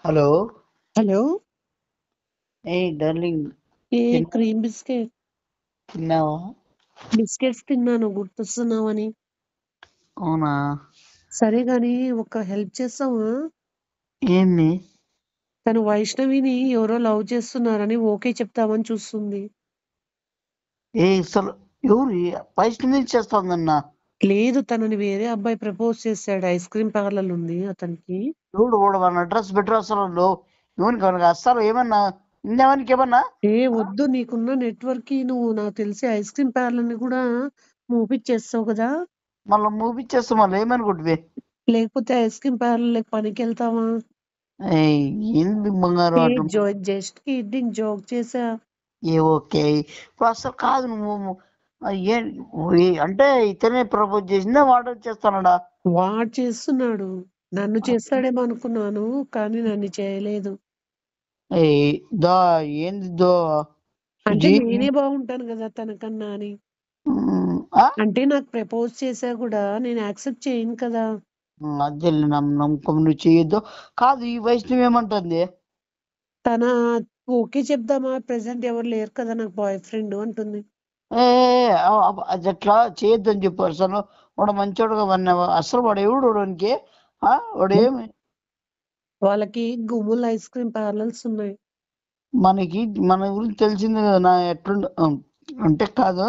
Hello hello ఏ darling ఏ తిన్నా క్రీమ్ బిస్కెట్ తిన్నావా బిస్కెట్స్ తిన్నాను గుర్తొస్తున్నావని అవునా సరే గాని ఒక హెల్ప్ చేస్తావా ఏంది తను వైష్ణవిని ఎవరో లవ్ చేస్తున్నారని ఓకే చెప్తామని చూస్తుంది ఏ అసలు ఎవరు వైష్ణవి చేస్తుందన్న లేదు తనని వేరే అబ్బాయి ప్రపోజ్ చేశాడు ఐస్ క్రీమ్ పార్లర్ ఉంది అతనికి ఎవడు వాడు మన అడ్రస్ బెటర్ అసలు లో- ఎవరికి మనకి అస్సలు ఏమన్నా ఇందేవానికి ఏమన్నా ఏ వద్దు నీకున్న నెట్వర్క్ కి నువ్వు నాకు తెలిసి ఐస్ క్రీమ్ పార్లర్ ని కూడా మూపిచ్చేస్తావు కదా మళ్ళీ మూవీ చేస్తాం మళ్ళీ ఏమనుకుంటుంది లేకపోతే ఐస్ క్రీమ్ పార్లర్ పనికి వెళ్తావా ఏయ్, ఏంది బంగారు ఏ అటు జో జస్ట్ కిడ్డింగ్ జోక్ చేసా ఏ ఓకే ఇప్పుడు అసలు కాదు నువ్వు ఆ, ఏ ఏ- అంటే ఇతనే ప్రపోజ్ చేసిందా వాడు చేస్తానడా వాడు చేస్తున్నాడు నన్ను చేస్తాడేమో అనుకున్నాను కానీ నన్ను చేయలేదు ఏయ్, దా ఏంది దో అంటే సుజీ నేనే బాగుంటాను కదా తనకన్నా అని ఉమ్, ఆ? అంటే నాకు ప్రపోజ్ చేసా కూడా నేను యాక్సెప్ట్ చేయను కదా అదే నమ్మకం నువ్వు చేయొద్దు కాదు ఈ వైష్ణవి ఏమంటుంది తన ఓకే చెప్దామా ప్రెసెంట్ ఎవరు లేరు కదా నాకు బాయ్ ఫ్రెండ్ అంటుంది ఏ ఆ, ఆ, అది అట్లా చేయొద్దు అని చెప్పు అసలు వాడు మంచోడుగా వన్నావా అసలు వాడు ఎవడు వాడికి ఆ, వాడు ఏమి వాళ్ళకి గుమ్ములు ఐస్ క్రీమ్ పార్లర్స్ ఉన్నాయి మనకి మన గురించి తెలిసింది కదా నా ఎట్లుండ ఉమ్, అంటే కాదు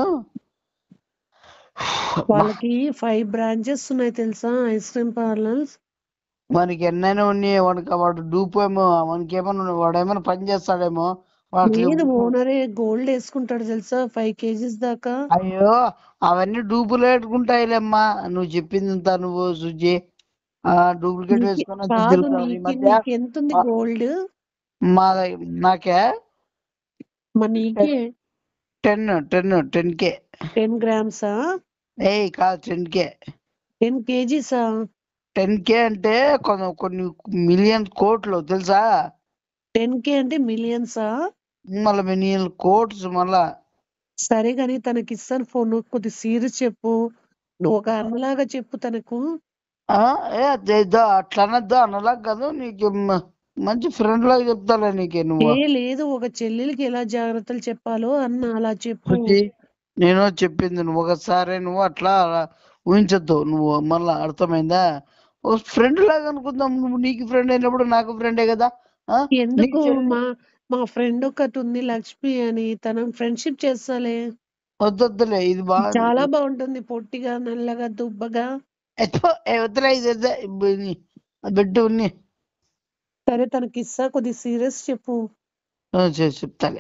బా, వాళ్ళకి ఫైవ్ బ్రాంచెస్ ఉన్నాయి తెలుసా ఐస్ క్రీమ్ పార్లర్స్ మనకి ఎన్నైనా ఉన్నాయి వాడికి వాడు డూపు ఏమో మనకి ఏమన్నా వాడు ఏమైనా పని చేస్తాడేమో వాడికి లేదు ఓనరే గోల్డ్ వేసుకుంటాడు తెలుసా ఫైవ్ కేజీస్ దాకా అయ్యో అవన్నీ డూప్లికేట్కుంటాయిలేమ్మా నువ్వు చెప్పింది ఇంత నువ్వు సుజి ఆ డూప్లికేట్ నీకు వేసుకొని వచ్చి కాదు తిరుగుతావు ఈ నీకు మధ్య నీకు ఎంత ఉంది ఆ, గోల్డ్ మా నాకే మరి నీకే టెన్ టెన్ టెన్ కే టెన్ గ్రామ్సా ఏయ్ కాదు టెన్ కే టెన్ కేజీసా టెన్ కే అంటే కొన్ని కొన్ని మిలియన్ కోట్లు తెలుసా టెన్ కే అంటే మిలియన్సా మళ్ళీ మిలియన్ కోట్స్ మళ్ళా సరే గాని తనకి ఇస్తాను ఫోన్ కొద్ది సీరియస్ చెప్పు నువ్వు ఒక అన్నలాగా చెప్పు తనకు ఆ, ఏ అదేదో అట్లా అనద్దు అనలా కాదు నీకు మ- మంచి ఫ్రెండ్ లాగా చెప్తాలే నీకే నువ్వు ఏ లేదు ఒక చెల్లెలికి ఎలా జాగ్రత్తలు చెప్పాలో అన్న అలా చెప్పు శృతి నేను చెప్పింది నువ్వు ఒకసారి నువ్వు అట్లా ఊహించొద్దు నువ్వు మళ్ళా అర్థమైందా ఒక ఫ్రెండ్ లాగా అనుకుందాం నువ్వు నీకు ఫ్రెండ్ అయినప్పుడు నాకు ఫ్రెండే కదా ఆ? నీకు ఎందుకు చెల్లి మా మా ఫ్రెండ్ ఒకటి ఉంది లక్ష్మి అని తన ఫ్రెండ్షిప్ చేస్తాలే వద్దొద్దులే ఇది బాగా చాలా బాగుంటుంది పొట్టిగా నల్లగా దుబ్బగా ఎత్తుకో, ఏ వద్దులే ఇది వద్దు. ఇబ్బ ఇది బిడ్డ ఉన్ని సరే తనకి ఇస్తా కొద్ది సీరియస్ చెప్పు ఆ, చె- చెప్తాలే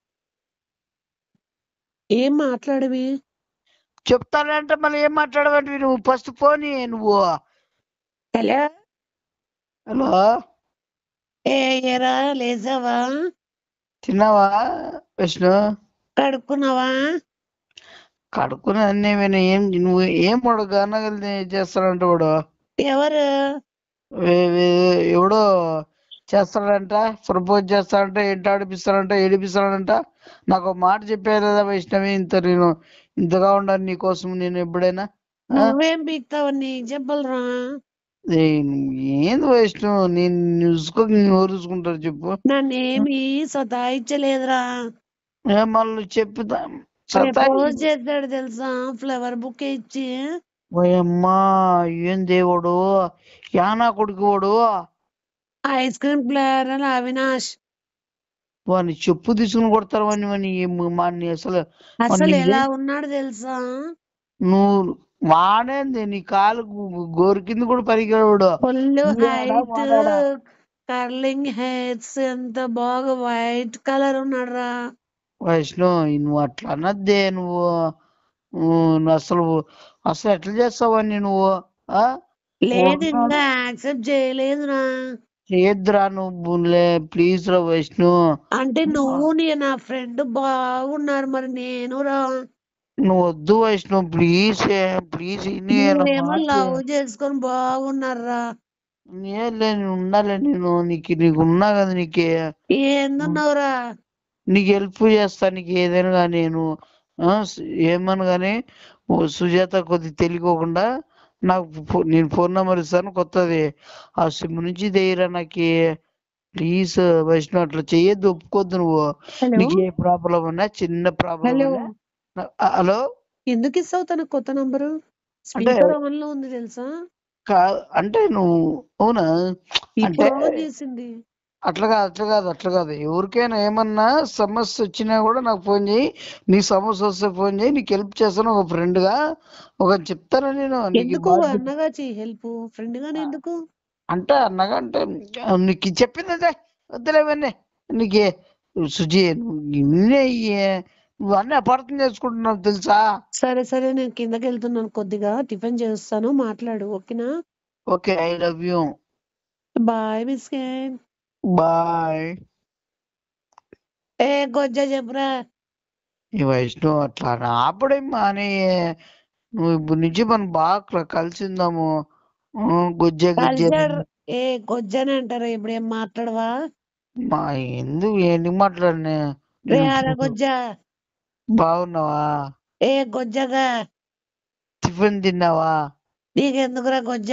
ఏం మాట్లాడవి చెప్తాలే అంటే మళ్ళీ ఏం మాట్లాడవంటివి నువ్వు ఫస్ట్ పోనీ నువ్వు హలో హలో ఏ ఏరా లేచావా తిన్నావా విష్ణు కడుక్కున్నావా కడుక్కుని అన్నీ విని ఏం నువ్వు ఏం వాడు గానగలి చేస్తాడంట వాడు ఎవరు వే- వే- ఎవడో చేస్తాడంట ప్రపోజ్ చేస్తాడంట ఏంటి ఆడిపిస్తాడంట ఏడిపిస్తాడంట నాకు ఒక మాట చెప్పారు కదా వైష్ణవి ఇంత నేను ఇంతగా ఉండాలి నీకోసం నేను ఎప్పుడైనా ఆ? నువ్వేం పీక్తావు నీకు చెప్పలరా ఏయ్, ఏంది వైష్ణవ్ నేను చూసుకో ఎవరు చూసుకుంటారు చెప్పు నన్నేమి సతాయించలేదురా ఏ మళ్ళీ చెప్పుతా ప్రపోజ్ చేస్తాడు తెలుసా ఫ్లవర్ బుక్ ఇచ్చి ఓయమ్మా ఏం దేవుడు యానా కొడుకు వాడు ఐస్ క్రీమ్ ఫ్లేవర్ అని అవినాష్ వాడిని చెప్పు తీసుకుని కొడతారు వాడిని వాడిని ఏం- వాడిని అసలు అసలు వాడిని ఎలా ఏం- ఉన్నాడు తెలుసా నువ్వు వాడేంది నీ కాలు గోరు కింద కూడా పరిగెడు ఫుల్ ఈయాడా, హైట్ వాడాడా? కర్లింగ్ హెయిర్స్ ఎంత బాగా వైట్ కలర్ ఉన్నాడు రా వైష్ణవ్ నువ్వు అట్లా అనద్దే నువ్వు నువ్వు నువ్వు అసలు అసలు ఎట్లా చేస్తావని నువ్వు ఆ లేదు ఉన్నాడు. ఇంకా యాక్సెప్ట్ చేయలేదురా చేయొద్దురా నువ్వు ప్లీజ్ రా వైష్ణవ్ అంటే నువ్వు నీ నా ఫ్రెండ్ బాగున్నారు మరి నేను రా నువ్వు వద్దు వైష్ణవ్ ప్లీజ్ ప్లీజ్ నువ్వేమో లవ్ చేసుకొని బాగున్నారా నేలే నేను ఉండాలి నేను నీకు నీకు ఉన్నా కదా నీకు ఏందున్నావురా నీకు హెల్ప్ చేస్తా నీకు ఏదైనా కానీ నేను ఆ, సు- ఏమను కానీ ఓ సుజాత కొద్ది తెలియకోకుండా నాకు ఫో- నేను ఫోన్ నెంబర్ ఇస్తాను కొత్తది ఆ సిమ్ నుంచి దేయిరా నాకు ప్లీజ్ వైష్ణవ్ అట్లా చెయ్యొద్దు ఒప్పుకోద్దు నువ్వు హలో నీకు ఏ ప్రాబ్లం ఉన్నా చిన్న ప్రాబ్లం హలో ఉన్నా నా- ఆ, హలో ఎందుకు ఇస్తావు తన కొత్త నంబరు అంటే స్పీకర్ ఆన్ లో ఉంది తెలుసా కా అంటే నువ్వు అవునా అంటే ఇప్పుడు ఆన్ చేసింది అట్లా కాదు అట్లా కాదు అట్లా కాదు ఎవరికైనా ఏమన్నా సమస్య వచ్చినా కూడా నాకు ఫోన్ చేయి నీ సమస్య వస్తే ఫోన్ చేయి నీకు హెల్ప్ చేస్తాను ఒక ఫ్రెండ్ గా ఒక చెప్తాను నేను నీకు ఎందుకు బాధ్యత అన్నగా చెయ్యి హెల్ప్ ఫ్రెండ్ గానే ఎందుకు అంటే అన్నగా అంటే ఆ, నీకు చెప్పింది అదే వద్దులే ఇవన్నీ నీకు సుజీ నువ్వు ఇన్నే ఈ- నువ్వు అన్నీ అపార్థం చేసుకుంటున్నావు తెలుసా సరే సరే నేను కిందకి వెళ్తున్నాను కొద్దిగా టిఫిన్ చేస్తాను మాట్లాడు ఓకేనా okay I love you bye biscuit bye ఏ గొజ్జ చెప్పురా ఈ వైష్ణవ్ అట్లా ఆపడే మానే నువ్వు ఇప్పుడు నుంచి మనం బాగా కలిసి ఉందాము ఆ, గొజ్జె గొజ్జె కల్చర్ ఏ గొజ్జని అంటారా ఇప్పుడు ఏం మాట్లాడవా మా ఎందుకు ఏంటి మాట్లాడినా రే అర గొజ్జ బాగున్నావా ఏ గొజ్జగా టిఫిన్ తిన్నావా నీకెందుకురా గొజ్జ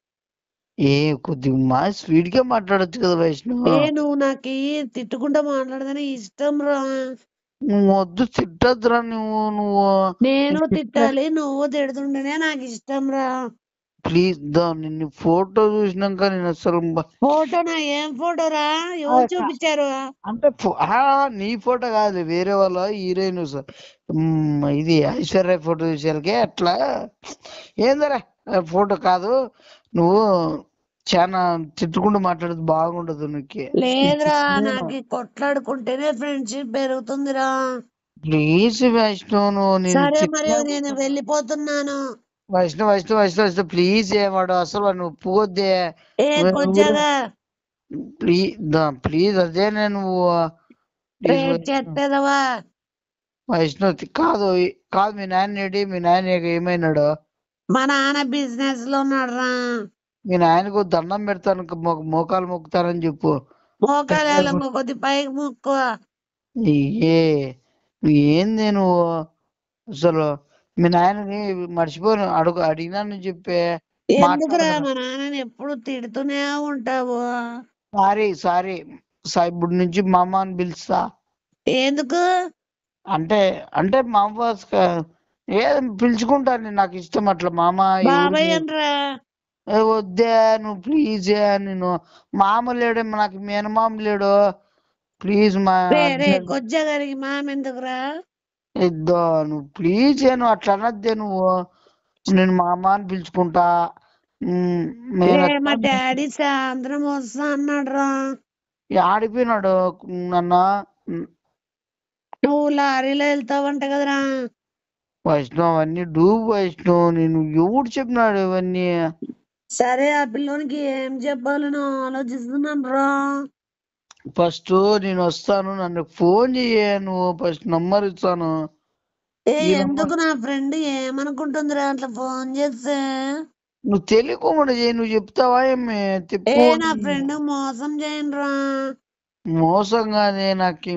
ఏ కొద్దిగా మా స్వీట్ గా మాట్లాడొచ్చు కదా వైష్ణవ్ ఏ నువ్వు నాకు తిట్టుకుంటా మాట్లాడదని ఇష్టం రా నువ్వు వద్దు తిట్టద్దురా నువ్వు నువ్వు నేను తిట్టాలి నువ్వు తిడుతుంటేనే నాకు ఇష్టం రా ప్లీజ్ దా నిన్ను ఫోటో చూసినాక నేను అసలు బ- ఫోటోనా ఏం ఫోటోరా ఎవరు ఆ, చూపించారు అంటే ఫో- ఆ, నీ ఫోటో కాదు వేరే వాళ్ళ హీరోయిన్ ఇది ఐశ్వర్య ఫోటో చూసాకే అట్లా ఏందరా ఫోటో కాదు నువ్వు చాలా తిట్టుకుంటూ మాట్లాడదు బాగుండదు నీకు లేదురా నాకు ఈ కొట్లాడుకుంటేనే ఫ్రెండ్షిప్ పెరుగుతుందిరా ప్లీజ్ వైష్ణవ్ నువ్వు నేను సరే మరి తిట్టినా నేను వెళ్ళిపోతున్నాను వైష్ణవ్ వైష్ణవ్ వైష్ణవ్ వైష్ణవ్ ప్లీజ్ వాడు అసలు వాడిని ఒప్పుకోద్దే ఏ నువ్వు- కొజ్జగా ప్లీజ్ ప్లీజ్ అదే నేను రే ప్లీజ్ వైష్ణవ్. చెట్టెదవా వైష్ణవ్ తి- కాదు ఈ- కాదు మీ నాయన ఏడి మీ నాయన ఏ- ఏమైనాడు మా నాన్న బిజినెస్ లో ఉన్నాడు రా మీ నాయనకు దండం పెడతాను ఇంక మో- మోకాలు మొక్కుతానని చెప్పు మోకాలు కొద్ది పైకి ముక్కు ఏ ఏంది నువ్వు అసలు మీ నాయనని మర్చిపోను అడుగు అడిగినాను చెప్పే ఎందుకురా మాట్లాడను. మా నాన్నని ఎప్పుడు తిడుతూనే ఉంటావు సారీ సారీ సా- ఇప్పుడు నుంచి మామ అని పిలుస్తా ఎందుకు అంటే అంటే మామ ఏ పిలుచుకుంటాను నాకు ఇష్టం అట్లా మామ బాబాయ్ ఎవరు- అనరా ఏ వద్దే నువ్వు ప్లీజ్ నేను మామ లేడు నాకు మేనమామ లేడు ప్లీజ్ మా రే రే గొజ్జ గారికి మామ ఎందుకురా ఇద్దో నువ్వు ప్లీజ్ నువ్వు అట్లా అనద్దే నువ్వు నేను మామ అని పిలుచుకుంటా ఉమ్, నేను రే మా అట్లా- డాడీ సాయంత్రం వస్తా అన్నాడు రా ఆడిపోయినాడు నన్న నువ్వు లారీలో వెళ్తావంట కదరా వైష్ణవ్ అవన్నీ డూబ్ వైష్ణవ్ నేను ఎవడు చెప్పినాడు ఇవన్నీ సరే ఆ పిల్లోనికి ఏం చెప్పాలని ఆలోచిస్తున్నాను రా ఫస్ట్ నేను వస్తాను నన్ను ఫోన్ చెయ్యి నువ్వు ఫస్ట్ నంబర్ ఇస్తాను ఏ ఈ నంబర్- ఎందుకు నా ఫ్రెండ్ ఏమనుకుంటుందిరా అట్లా ఫోన్ చేస్తే నువ్వు తెలియకుండా చేయి నువ్వు చెప్తావా ఏమి ఏ తిప్పు నా ఫ్రెండ్ మోసం చేయను రా మోసంగానే నాకు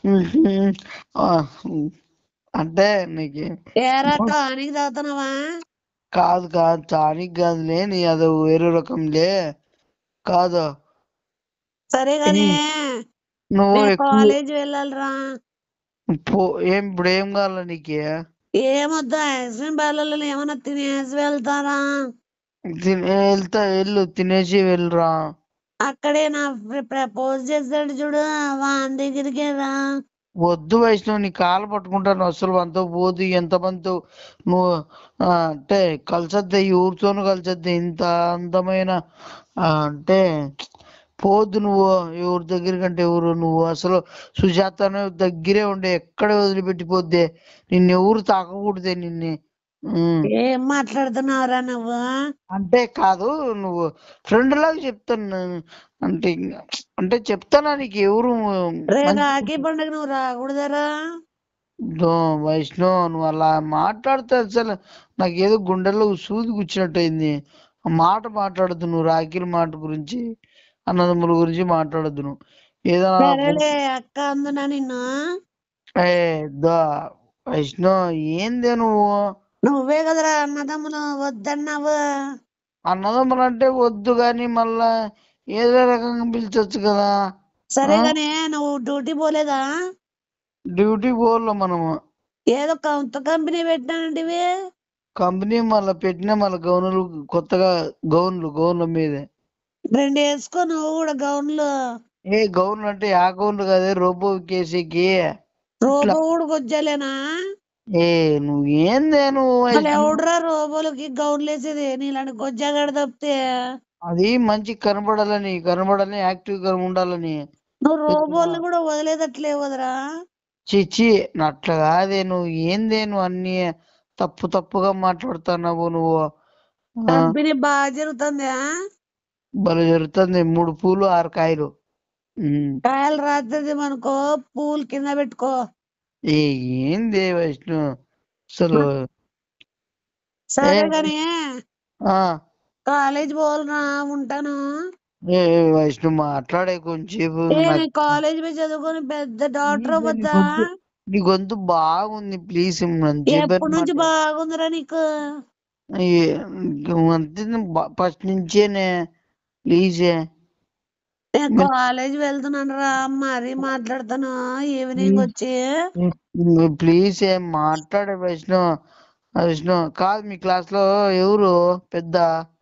ఆ, అంటే నీకు ఏరా టానిక్ తాగుతున్నావా కాదు కాదు టానిక్ కాదులే నీ అది వేరే రకంలే కాదు సరే కానీ నువ్వు నేను ఎక్కువ కాలేజ్ వెళ్ళాలిరా పో ఏం ఇప్పుడు ఏం కావాలి నీకు ఏమొద్దు ఐస్ క్రీమ్ పార్లర్లో ఏమన్నా తినేసి వెళ్తారా తినే వెళ్తా వెళ్ళు తినేసి వెళ్ళురా అక్కడే నా ప్రపోజ్ చేస్తాడు చూడు వాని దగ్గరికి రా వద్దు వైష్ణవ్ నీ కాలు పట్టుకుంటాను అసలు అంత పోదు ఎంతమందితో నువ్వు ఆ, అంటే కలిసొద్దే ఎవరితోనూ కలిసొద్దే ఇంత అందమైన ఆ, అంటే పోద్దు నువ్వు ఎవరి దగ్గర కంటే ఎవరు నువ్వు అసలు సుజాతను దగ్గరే ఉండే ఎక్కడ వదిలిపెట్టిపోద్దే నిన్ను ఎవరు తాకకూడదే నిన్ను ఉమ్. ఏం మాట్లాడుతున్నావురా నువ్వు అంటే కాదు నువ్వు ఫ్రెండ్ లాగా చెప్తాను నేను. అంటే ఇంగ- అంటే చెప్తానా నీకు ఎవరు రే మంచి- రాఖీ పండుగ నువ్వు రాకూడదరా దో వైష్ణవ్ నువ్వు అలా మాట్లాడితే అసలు నాకు ఏదో గుండెల్లో సూది కూర్చున్నట్టు అయింది ఆ మాట మాట్లాడద్దు నువ్వు రాఖీల మాట గురించి అన్నదమ్ముల గురించి మాట్లాడద్దు నువ్వు ఏదైనా సరేలే అక్క అందునా నిన్ను ఏ దో వైష్ణవ్ ఏందే నువ్వు నువ్వే కదరా అన్నదమ్ములు వద్దన్నావు అన్నదమ్ములు అంటే వద్దు కానీ మళ్ళా ఏదో రకంగా పిలిచొచ్చు కదా సరే ఆ? గానీ నువ్వు డ్యూటీ పోలేదా డ్యూటీ పోవాల మనము ఏదో కొత్త కంపెనీ పెట్టానంటివి కంపెనీ మళ్ళీ పెట్టిన మళ్ళీ గౌన్లు కొత్తగా గౌన్లు గౌన్ల మీదే రెండు వేసుకో నువ్వు కూడా గౌన్లు ఏ గౌన్లు అంటే ఆ గౌన్లు కదే రోబో కేసీకి రోబో కూడా కొజ్జలేనా ఏ నువ్వు ఏందే నువ్వు మళ్ళీ ఎవడురా రోబోలకి గౌన్లు వేసేది నీలాంటి గొజ్జగాడు తప్పితే అది మంచి కనబడాలని కనబడాలని యాక్టివ్ గా ఉండాలని నువ్వు రోబోల్ని కూడా వదిలేదట్లే వదరా చిచ్చి అట్లా కాదే నువ్వు ఏందే నువ్వు అన్ని తప్పు తప్పుగా మాట్లాడుతున్నావు నువ్వు ఆ, కంపెనీ బాగా జరుగుతుంది భలే జరుగుతుంది మూడు పూలు ఆరు కాయలు ఉమ్. కాయలు రాత్రి మనకో పూలు కింద పెట్టుకో ఏ ఏంది వైష్ణు అసలు సరే ఏ- గాని ఆ కాలేజ్ పోవాలరా ఉంటాను ఏ వైష్ణు మాట్లాడే కొంచెంసేపు ఏ నాకు నీ కాలేజ్ పోయి చదువుకొని పెద్ద డాక్టర్ నీ అవ్వద్దా గొంతు- నీ గొంతు బాగుంది ప్లీజ్ ఎప్పటి నుంచి బాగుందిరా నీకు ఫస్ట్ నుంచేనే ప్లీజ్ నేను కాలేజ్ వెళ్తున్నాను రా మరీ మాట్లాడతాను ఈవినింగ్ వచ్చి ప్లీజ్ మాట్లాడే వైష్ణు వైష్ణు కాదు మీ క్లాస్ లో ఎవరు పెద్ద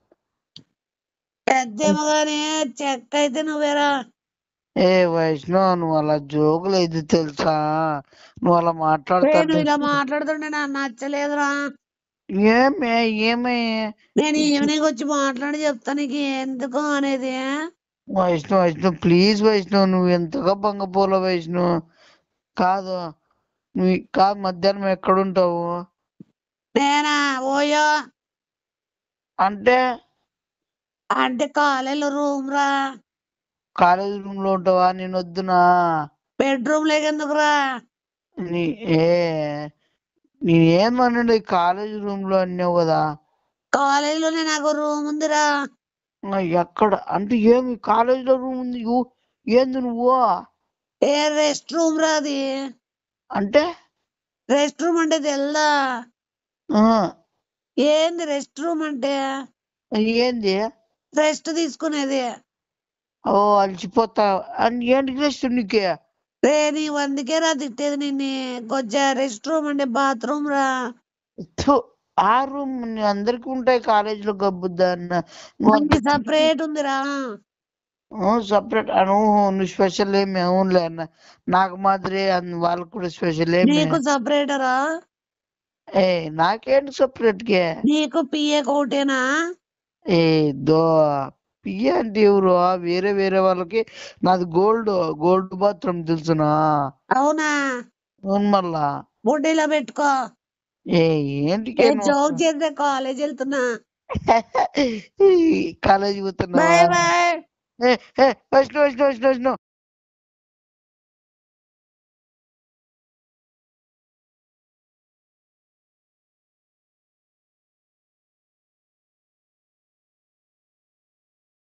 పెద్దేమో గాని చెక్క అయితే నువ్వేరా ఏ వైష్ణు నువ్వు అలా జోకులు అయితే తెలుసా నువ్వు అలా ఏ మాట్లాడతా నువ్వు ఇలా మాట్లాడుతుంటే నాకు నచ్చలేదురా ఏమే ఏమే నేను ఈవినింగ్ వచ్చి మాట్లాడి చెప్తా నీకు ఎందుకు అనేది వైష్ణు వైష్ణు ప్లీజ్ వైష్ణు నువ్వు ఎంతగా బంగపోల వైష్ణు కాదు నువ్వు ఈ- కాదు మధ్యాహ్నం ఎక్కడుంటావు నేనా ఓయో అంటే అంటే కాలేజీలో రూమ్ రా కాలేజ్ రూమ్ లో ఉంటావా నేను వద్దునా బెడ్రూమ్ లేకెందుకురా నీ ఏ నేనేమన్నాడు కాలేజ్ రూమ్ లో అన్నావు కదా కాలేజీలోనే నాకు రూమ్ ఉందిరా ఆ, ఎక్కడ అంటే ఏమి కాలేజ్ లో రూమ్ ఉంది యు- ఏంది నువ్వు ఏ రెస్ట్ రూమ్ రా అది అంటే రెస్ట్ రూమ్ అంటే తెల్దా ఆ, ఏంది రెస్ట్ రూమ్ అంటే ఏంది రెస్ట్ తీసుకునేది ఓ అలసిపోతా అని ఏంటి రెస్ట్ నీకే రే నీ అందుకే రా తిట్టేది నిన్ను కొజ్జ రెస్ట్ రూమ్ అంటే బాత్రూమ్ రా థు, ఆ రూమ్ అందరికి ఉంటాయి కాలేజ్ లో గబ్బుద్దా అన్న మనకి సపరేట్ ఉందిరా సపరేట్ నువ్వు నువ్వు స్పెషల్ ఏమి అవునులే అన్న నాకు మాదిరి అన్- వాళ్ళకు కూడా స్పెషల్ ఏమి నీకు సపరేట్ రా ఏ నాకేంటి సపరేట్ కే నీకు పిఏ ఒకటేనా ఏ దో పియ్య అంటే ఎవరు వేరే వేరే వాళ్ళకి నాది గోల్డ్ గోల్డ్ బాత్రూమ్ తెలుసునా అవునా అవును మళ్ళా బుడ్డీలో పెట్టుకో ఏ ఏంటికే ఏ జోక్ చేస్తే కాలేజ్ వెళ్తున్నా కాలేజీ పోతున్నా బాయ్ బాయ్ ఏ ఏ వైష్ణు వైష్ణు వైష్ణు వైష్ణు